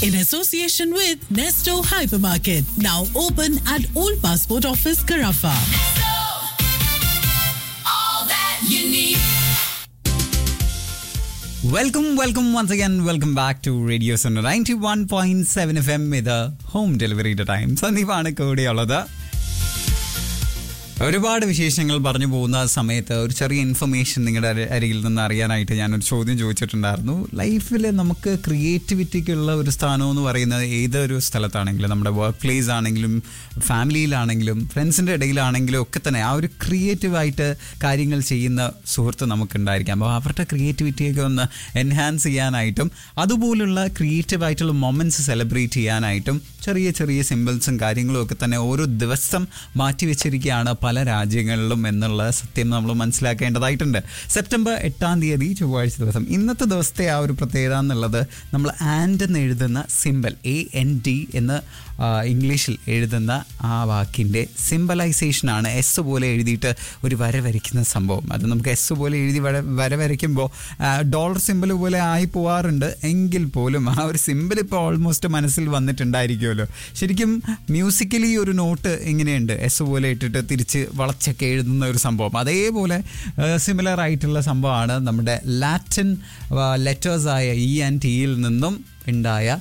in association with Nesto Hypermarket, now open at Old Passport Office, Carafa. all that you need. Welcome welcome once again welcome back to radio centre ninety one point seven F M ഇത് home ഡെലിവറിയുടെ time സന്ദീപാണ് കൂടെയുള്ളത് ഒരുപാട് വിശേഷങ്ങൾ പറഞ്ഞു പോകുന്ന സമയത്ത് ഒരു ചെറിയ ഇൻഫർമേഷൻ നിങ്ങളുടെ അരി- അരികിൽ നിന്ന് അറിയാനായിട്ട് ഞാനൊരു ചോദ്യം ചോദിച്ചിട്ടുണ്ടായിരുന്നു ലൈഫിൽ നമുക്ക് ക്രിയേറ്റിവിറ്റിക്കുള്ള ഒരു സ്ഥാനം എന്ന് പറയുന്നത് ഏതൊരു സ്ഥലത്താണെങ്കിലും നമ്മുടെ വർക്ക് പ്ലേസ് ആണെങ്കിലും ഫാമിലിയിലാണെങ്കിലും ഫ്രണ്ട്സിൻ്റെ ഇടയിലാണെങ്കിലും ഒക്കെ തന്നെ ആ ഒരു ക്രിയേറ്റീവായിട്ട് കാര്യങ്ങൾ ചെയ്യുന്ന സുഹൃത്ത് നമുക്കുണ്ടായിരിക്കാം അപ്പോൾ അവരുടെ ക്രിയേറ്റിവിറ്റിയൊക്കെ ഒന്ന് എൻഹാൻസ് ചെയ്യാനായിട്ടും അതുപോലുള്ള ക്രിയേറ്റീവ് ആയിട്ടുള്ള മൊമെൻറ്റ്സ് സെലിബ്രേറ്റ് ചെയ്യാനായിട്ടും ചെറിയ ചെറിയ സിമ്പിൾസും കാര്യങ്ങളും ഒക്കെ തന്നെ ഓരോ ദിവസം മാറ്റി വെച്ചിരിക്കുകയാണ് പല രാജ്യങ്ങളിലും എന്നുള്ള സത്യം നമ്മൾ മനസ്സിലാക്കേണ്ടതായിട്ടുണ്ട് സെപ്റ്റംബർ എട്ടാം തീയതി ചൊവ്വാഴ്ച ദിവസം ഇന്നത്തെ ദിവസത്തെ ആ ഒരു പ്രത്യേകത എന്നുള്ളത് നമ്മൾ ആൻഡ് എന്ന് എഴുതുന്ന സിമ്പൽ എ എൻ ഡി എന്ന് ആ, ഇംഗ്ലീഷിൽ എഴുതുന്ന ആ വാക്കിൻ്റെ സിമ്പലൈസേഷനാണ് എസ് പോലെ എഴുതിയിട്ട് ഒരു വര വരയ്ക്കുന്ന സംഭവം അത് നമുക്ക് എസ് പോലെ എഴുതി വര വര വരയ്ക്കുമ്പോൾ ഡോളർ സിമ്പിൾ പോലെ ആയി പോവാറുണ്ട് എങ്കിൽ പോലും ആ ഒരു സിമ്പിൾ ഇപ്പോൾ ഓൾമോസ്റ്റ് മനസ്സിൽ വന്നിട്ടുണ്ടായിരിക്കുമല്ലോ ശരിക്കും മ്യൂസിക്കലി ഒരു നോട്ട് ഇങ്ങനെയുണ്ട് എസ് പോലെ ഇട്ടിട്ട് തിരിച്ച് വളച്ചൊക്കെ എഴുതുന്ന ഒരു സംഭവം അതേപോലെ സിമിലർ ആയിട്ടുള്ള സംഭവമാണ് നമ്മുടെ ലാറ്റിൻ ലെറ്റേഴ്സായ ഇ ആൻഡ് ടിയിൽ നിന്നും ഉണ്ടായ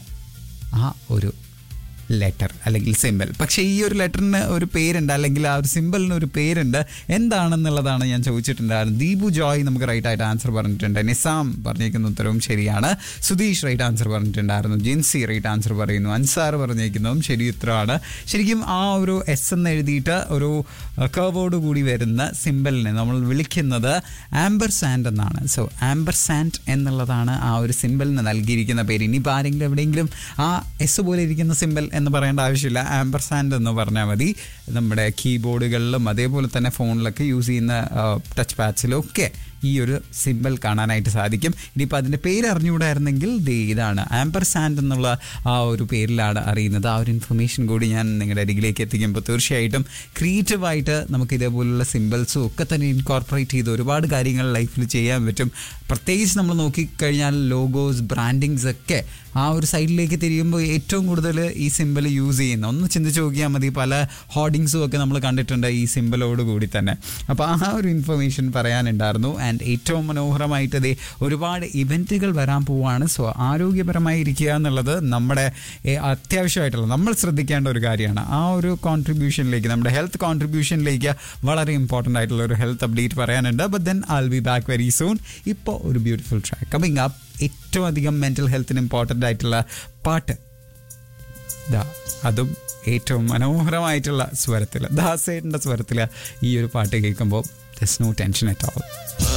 ആ ഒരു ലെറ്റർ അല്ലെങ്കിൽ സിമ്പിൾ പക്ഷേ ഈ ഒരു ലെറ്ററിന് ഒരു പേരുണ്ട് അല്ലെങ്കിൽ ആ ഒരു സിമ്പിളിന് ഒരു പേരുണ്ട് എന്താണെന്നുള്ളതാണ് ഞാൻ ചോദിച്ചിട്ടുണ്ടായിരുന്നു ദീപു ജോയ് നമുക്ക് റൈറ്റ് ആയിട്ട് ആൻസർ പറഞ്ഞിട്ടുണ്ട് നിസാം പറഞ്ഞേക്കുന്ന ഉത്തരവും ശരിയാണ് സുധീഷ് റൈറ്റ് ആൻസർ പറഞ്ഞിട്ടുണ്ടായിരുന്നു ജിൻസി റൈറ്റ് ആൻസർ പറയുന്നു അൻസാർ പറഞ്ഞേക്കുന്നതും ശരി ഉത്തരമാണ് ശരിക്കും ആ ഒരു എസ് എന്ന് എഴുതിയിട്ട് ഒരു കർവോട് കൂടി വരുന്ന സിമ്പിളിനെ നമ്മൾ വിളിക്കുന്നത് ആംബർ സാൻഡ് എന്നാണ് സോ ആംബർ സാൻഡ് എന്നുള്ളതാണ് ആ ഒരു സിമ്പിളിന് നൽകിയിരിക്കുന്ന പേര് ഇനിയിപ്പോൾ ആരെങ്കിലും എവിടെയെങ്കിലും ആ എസ് പോലെ ഇരിക്കുന്ന സിമ്പിൾ എന്ന് പറയേണ്ട ആവശ്യമില്ല ആംബർ സാൻഡ് എന്ന് പറഞ്ഞാൽ മതി നമ്മുടെ കീബോർഡുകളിലും അതേപോലെ തന്നെ ഫോണിലൊക്കെ യൂസ് ചെയ്യുന്ന ടച്ച് പാഡ്സിലും ഒക്കെ ഈ ഒരു സിമ്പിൾ കാണാനായിട്ട് സാധിക്കും ഇനിയിപ്പോൾ അതിൻ്റെ പേര് അറിഞ്ഞുകൂടായിരുന്നെങ്കിൽ ദേ ഇതാണ് ആംബർ സാൻഡ് എന്നുള്ള ആ ഒരു പേരിലാണ് അറിയുന്നത് ആ ഒരു ഇൻഫർമേഷൻ കൂടി ഞാൻ നിങ്ങളുടെ അരികിലേക്ക് എത്തിക്കുമ്പോൾ തീർച്ചയായിട്ടും ക്രിയേറ്റീവായിട്ട് നമുക്ക് ഇതേപോലുള്ള സിമ്പിൾസും ഒക്കെ തന്നെ ഇൻകോർപ്പറേറ്റ് ചെയ്ത് ഒരുപാട് കാര്യങ്ങൾ ലൈഫിൽ ചെയ്യാൻ പറ്റും പ്രത്യേകിച്ച് നമ്മൾ നോക്കിക്കഴിഞ്ഞാൽ ലോഗോസ് ബ്രാൻഡിങ്സ് ഒക്കെ ആ ഒരു സൈഡിലേക്ക് തിരിയുമ്പോൾ ഏറ്റവും കൂടുതൽ ഈ സിമ്പിൾ യൂസ് ചെയ്യുന്ന ഒന്ന് ചിന്തിച്ച് നോക്കിയാൽ മതി പല ഹോർഡിങ്സും ഒക്കെ നമ്മൾ കണ്ടിട്ടുണ്ട് ഈ സിമ്പിളോട് കൂടി തന്നെ അപ്പോൾ ആ ഒരു ഇൻഫർമേഷൻ പറയാനുണ്ടായിരുന്നു ആൻഡ് ഏറ്റവും മനോഹരമായിട്ട് ദേ ഒരുപാട് ഇവൻറ്റുകൾ വരാൻ പോവാണ് സോ ആരോഗ്യപരമായി ഇരിക്കുക എന്നുള്ളത് നമ്മുടെ ഏ, അത്യാവശ്യമായിട്ടുള്ള നമ്മൾ ശ്രദ്ധിക്കേണ്ട ഒരു കാര്യമാണ് ആ ഒരു കോൺട്രിബ്യൂഷനിലേക്ക് നമ്മുടെ ഹെൽത്ത് കോൺട്രിബ്യൂഷനിലേക്ക് വളരെ ഇമ്പോർട്ടൻ്റ് ആയിട്ടുള്ള ഒരു ഹെൽത്ത് അപ്ഡേറ്റ് പറയാനുണ്ട് but then I'll be back very soon ഇപ്പോൾ ഒരു ബ്യൂട്ടിഫുൾ ട്രാക്ക് കമ്മിങ് അപ്പ് ഏറ്റവും അധികം മെൻ്റൽ ഹെൽത്തിന് ഇമ്പോർട്ടൻ്റ് ആയിട്ടുള്ള പാട്ട് ദാ അതും ഏറ്റവും മനോഹരമായിട്ടുള്ള സ്വരത്തിൽ ദാസേട്ടൻ്റെ സ്വരത്തിൽ ഈ ഒരു പാട്ട് കേൾക്കുമ്പോൾ thus no tension at all